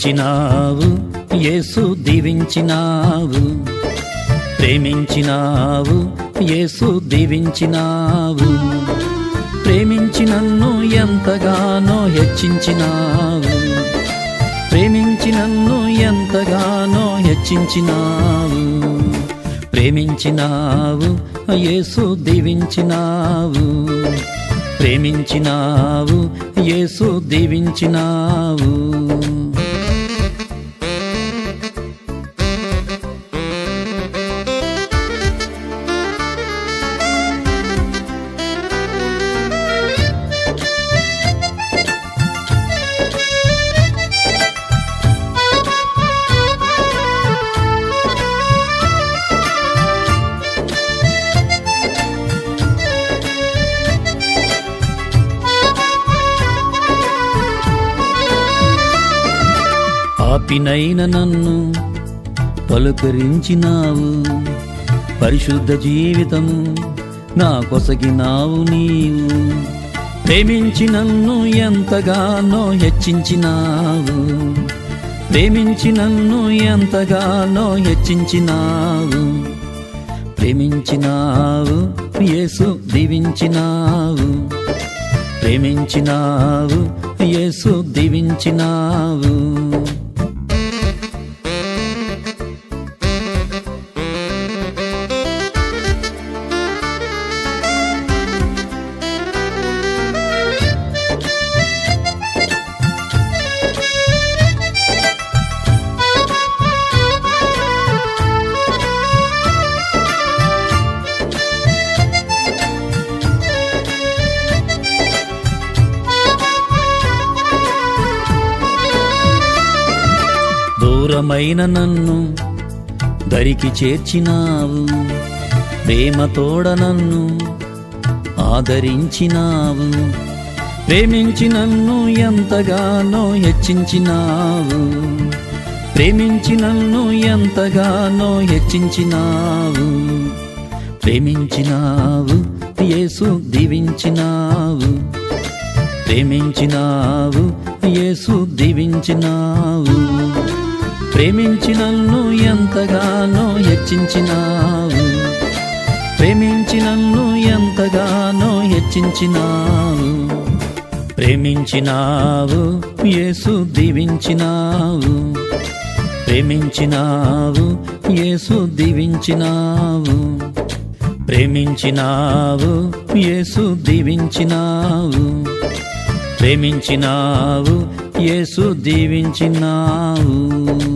ప్రేమించినావు యేసు దీవించినావు ప్రేమించినావు యేసు దీవించినావు ప్రేమించి నన్ను ఎంతగానో హెచ్చించినావు ప్రేమించి నన్ను ఎంతగానో హెచ్చించినావు ప్రేమించినావు యేసు దీవించినావు ప్రేమించినావు యేసు దీవించినావు పాపినైన నన్ను పలుకరించినావు పరిశుద్ధ జీవితము నా కొసగినావు నీవు ప్రేమించి నన్ను ఎంతగానో హెచ్చించినావు ప్రేమించి నన్ను ఎంతగానో హెచ్చించినావు ప్రేమించినావు యేసు దీవించినావు ప్రేమించినావు యేసు దీవించినావు దూరమైన నన్ను దరికి చేర్చినావు ప్రేమతోడ నన్ను ఆదరించినావు ప్రేమించి నన్ను ఎంతగానో హెచ్చించినావు ప్రేమించి నన్ను ఎంతగానో హెచ్చించినావు ప్రేమించినావు యేసు దీవించినావు ప్రేమించినావు యేసు దీవించినావు ప్రేమించి నన్ను ఎంతగానో హెచ్చించినావు ప్రేమించి నన్ను ఎంతగానో హెచ్చించినావు ప్రేమించినావు యేసు దీవించినావు ప్రేమించినావు యేసు దీవించినావు ప్రేమించినావు యేసు దీవించినావు ప్రేమించినావు యేసు దీవించినావు